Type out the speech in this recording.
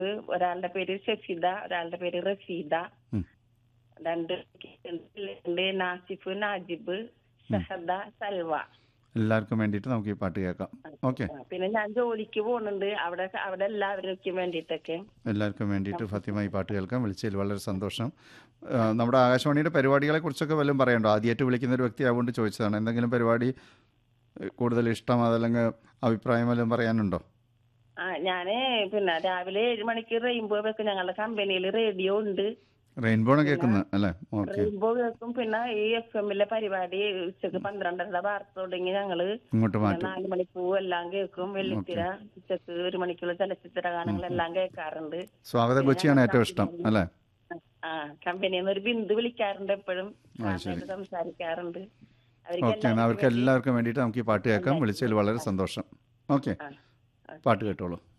ഒരാളുടെ പേര് ഷെഫിദ ഒരാളുടെ പേര് റഫീദ ഉം. രണ്ട് ഉണ്ട് നാസിഫ് നാജിബ് ഷഹദ സൽവ എല്ലാവർക്കും വേണ്ടിയിട്ട് നമുക്ക് ഈ പാട്ട് കേൾക്കാം ഓക്കെ ആ, പിന്നെ ഞാൻ ജോലിക്ക് പോകുന്നുണ്ട് അവിടെ അവിടെ എല്ലാവർക്കും വേണ്ടിയിട്ടൊക്കെ എല്ലാവർക്കും വേണ്ടിയിട്ട് ഫത്തിമ ഈ പാട്ട് കേൾക്കാം വിളിച്ചതിൽ വളരെ സന്തോഷം ആ, നമ്മുടെ ആകാശവാണിയുടെ പരിപാടികളെ കുറിച്ചൊക്കെ വല്ലതും പറയണ്ടോ ആദ്യമായിട്ട് വിളിക്കുന്ന ഒരു വ്യക്തി ആവുകൊണ്ട് ചോദിച്ചതാണ് എന്തെങ്കിലും പരിപാടി ഏ, കൂടുതൽ ഇഷ്ടം അതല്ലെങ്കിൽ അഭിപ്രായം വല്ലതും പറയാനുണ്ടോ ആ ഞാന് പിന്നെ രാവിലെ ഏഴ് മണിക്ക് റെയിൻബോ വെക്കും ഞങ്ങളുടെ കമ്പനിയിൽ റേഡിയോ ഉണ്ട് റെയിൻബോണ് കേൾക്കുന്നത് അല്ലേ ഓക്കെ റെയിൻബോ കേൾക്കും പിന്നെ ഈ എഫ് എമ്മിലെ പരിപാടി ഉച്ചക്ക് പന്ത്രണ്ടര വാർത്ത തുടങ്ങി ഞങ്ങള് ഇങ്ങോട്ട് മാറ്റും നാല് മണിപ്പൂ എല്ലാം കേൾക്കും വെള്ളിത്തിര ഉച്ചക്ക് ഒരു മണിക്കുള്ള ചലച്ചിത്ര ഗാനങ്ങളെല്ലാം കേൾക്കാറുണ്ട് സ്വാഗത കൊച്ചിയാണ് ഏറ്റവും ഇഷ്ടം അല്ലേ ആ കമ്പനിയിൽ നിന്ന് ഒരു ബിന്ദു വിളിക്കാറുണ്ട് എപ്പോഴും ആ, ശരി. സാറിനോട് സംസാരിക്കാറുണ്ട് ഓക്കെ എന്നാൽ അവർക്ക് എല്ലാവർക്കും വേണ്ടിയിട്ട് നമുക്ക് ഈ പാട്ട് കേൾക്കാം വിളിച്ചതിൽ വളരെ സന്തോഷം ഓക്കെ ആ, പാട്ട് കേട്ടോളൂ